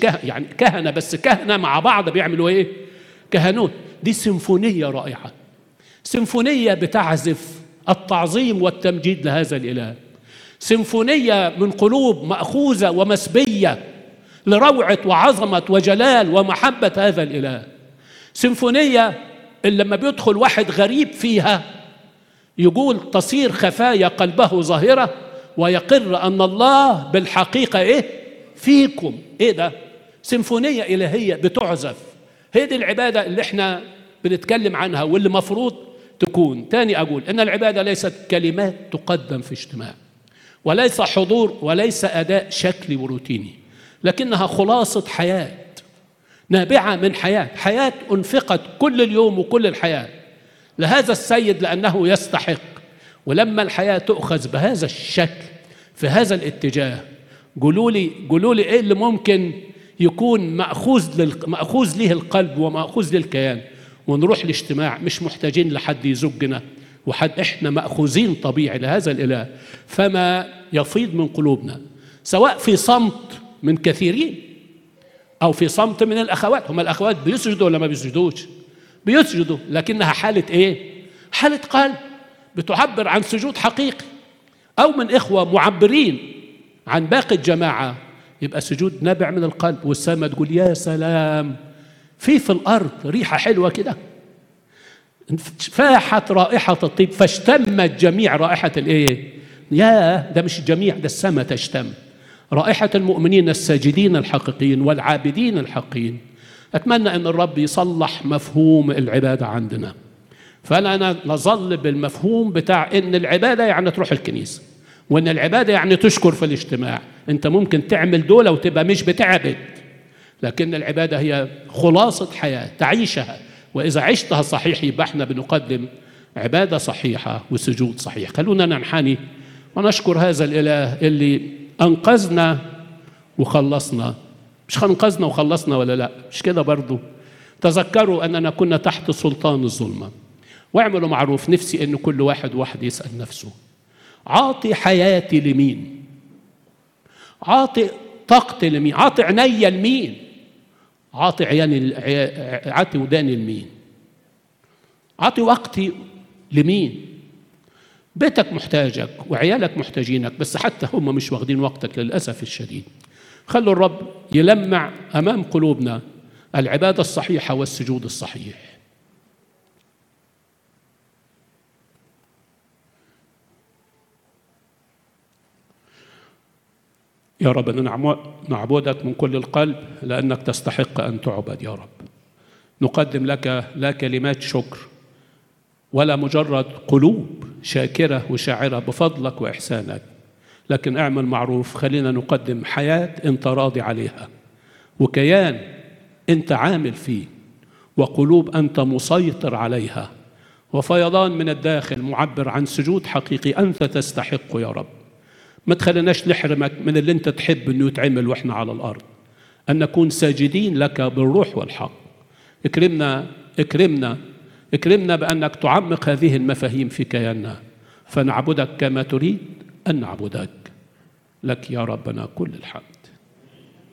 كه يعني كهنه بس كهنه مع بعض بيعملوا ايه كهنوت دي سيمفونيه رائعه سيمفونيه بتعزف التعظيم والتمجيد لهذا الاله سيمفونيه من قلوب ماخوذه ومسبيه لروعه وعظمه وجلال ومحبه هذا الاله سيمفونيه اللي لما بيدخل واحد غريب فيها يقول تصير خفايا قلبه ظاهره ويقر ان الله بالحقيقه ايه فيكم ايه ده سيمفونيه الهيه بتعزف هي دي العباده اللي احنا بنتكلم عنها واللي مفروض تكون تاني اقول ان العباده ليست كلمات تقدم في اجتماع وليس حضور وليس اداء شكلي وروتيني لكنها خلاصه حياه نابعه من حياه حياه انفقت كل اليوم وكل الحياه لهذا السيد لانه يستحق ولما الحياه تؤخذ بهذا الشكل في هذا الاتجاه قولوا لي قولوا لي ايه اللي ممكن يكون ماخوذ لل... ماخوذ ليه القلب وماخوذ للكيان ونروح الاجتماع مش محتاجين لحد يزجنا وحد احنا ماخوذين طبيعي لهذا الاله فما يفيض من قلوبنا سواء في صمت من كثيرين او في صمت من الاخوات هم الاخوات بيسجدوا ولا ما بيسجدوش بيسجدوا لكنها حاله ايه حاله قلب بتعبر عن سجود حقيقي او من اخوه معبرين عن باقي الجماعه يبقى سجود نابع من القلب والسماء تقول يا سلام في في الارض ريحه حلوه كده فاحت رائحه الطيب فاشتمت جميع رائحه الايه يا ده مش الجميع ده السماء تشتم رائحه المؤمنين الساجدين الحقيقيين والعابدين الحقيقيين اتمنى ان الرب يصلح مفهوم العباده عندنا فانا نظل بالمفهوم بتاع ان العباده يعني تروح الكنيسه وان العباده يعني تشكر في الاجتماع انت ممكن تعمل دولة وتبقى مش بتعبد لكن العباده هي خلاصه حياه تعيشها واذا عشتها صحيح يبقى احنا بنقدم عباده صحيحه وسجود صحيح خلونا ننحني ونشكر هذا الاله اللي انقذنا وخلصنا مش انقذنا وخلصنا ولا لا مش كده برضو تذكروا اننا كنا تحت سلطان الظلمه واعملوا معروف نفسي ان كل واحد واحد يسال نفسه عاطي حياتي لمين عاطي طاقتي لمين عاطي عينيا لمين عاطي عياني عاطي وداني لمين عاطي وقتي لمين بيتك محتاجك وعيالك محتاجينك بس حتى هم مش واخدين وقتك للاسف الشديد خلوا الرب يلمع امام قلوبنا العباده الصحيحه والسجود الصحيح يا رب نعبدك من كل القلب لانك تستحق ان تعبد يا رب نقدم لك لا كلمات شكر ولا مجرد قلوب شاكره وشاعره بفضلك واحسانك لكن اعمل معروف خلينا نقدم حياه انت راضي عليها وكيان انت عامل فيه وقلوب انت مسيطر عليها وفيضان من الداخل معبر عن سجود حقيقي انت تستحق يا رب ما تخليناش نحرمك من اللي انت تحب انه يتعمل واحنا على الارض ان نكون ساجدين لك بالروح والحق اكرمنا اكرمنا اكرمنا بانك تعمق هذه المفاهيم في كياننا فنعبدك كما تريد ان نعبدك لك يا ربنا كل الحمد